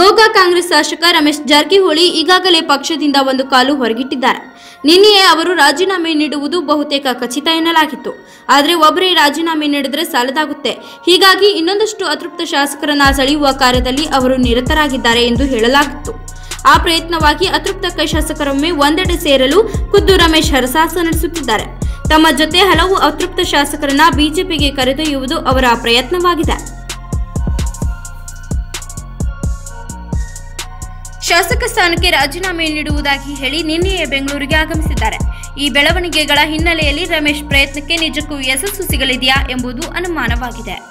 ಗೋಕಾ ಕಾಂಗ್ರೆಸ್ ಶಾಸಕ ರಮೇಶ್ ಜಾರಕಿಹೊಳಿ ಈಗಾಗಲೇ ಪಕ್ಷದಿಂದ ಒಂದು ಕಾಲು ಹೊರಗಿಟ್ಟಿದ್ದಾರೆ ನಿನ್ನೆಯೇ ಅವರು ರಾಜೀನಾಮೆ ನೀಡುವುದು ಬಹುತೇಕ ಖಚಿತ ಎನ್ನಲಾಗಿತ್ತು ಆದರೆ ಒಬ್ಬರೇ ರಾಜೀನಾಮೆ ನೀಡಿದ್ರೆ ಸಾಲದಾಗುತ್ತೆ ಹೀಗಾಗಿ ಇನ್ನೊಂದಷ್ಟು ಅತೃಪ್ತ ಶಾಸಕರನ್ನ ಸೆಳೆಯುವ ಕಾರ್ಯದಲ್ಲಿ ಅವರು ನಿರತರಾಗಿದ್ದಾರೆ ಎಂದು ಹೇಳಲಾಗಿತ್ತು ಆ ಪ್ರಯತ್ನವಾಗಿ ಅತೃಪ್ತ ಕೈ ಶಾಸಕರೊಮ್ಮೆ ಒಂದೆಡೆ ಸೇರಲು ಖುದ್ದು ರಮೇಶ್ ಹರಸಾಹಸ ನಡೆಸುತ್ತಿದ್ದಾರೆ ತಮ್ಮ ಜೊತೆ ಹಲವು ಅತೃಪ್ತ ಶಾಸಕರನ್ನ ಬಿಜೆಪಿಗೆ ಕರೆದೊಯ್ಯುವುದು ಅವರ ಪ್ರಯತ್ನವಾಗಿದೆ ಶಾಸಕ ಸ್ಥಾನಕ್ಕೆ ರಾಜೀನಾಮೆ ನೀಡುವುದಾಗಿ ಹೇಳಿ ನಿನ್ನೆಯೇ ಬೆಂಗಳೂರಿಗೆ ಆಗಮಿಸಿದ್ದಾರೆ ಈ ಬೆಳವಣಿಗೆಗಳ ಹಿನ್ನೆಲೆಯಲ್ಲಿ ರಮೇಶ್ ಪ್ರಯತ್ನಕ್ಕೆ ನಿಜಕ್ಕೂ ಯಶಸ್ಸು ಸಿಗಲಿದೆಯಾ ಎಂಬುದು ಅನುಮಾನವಾಗಿದೆ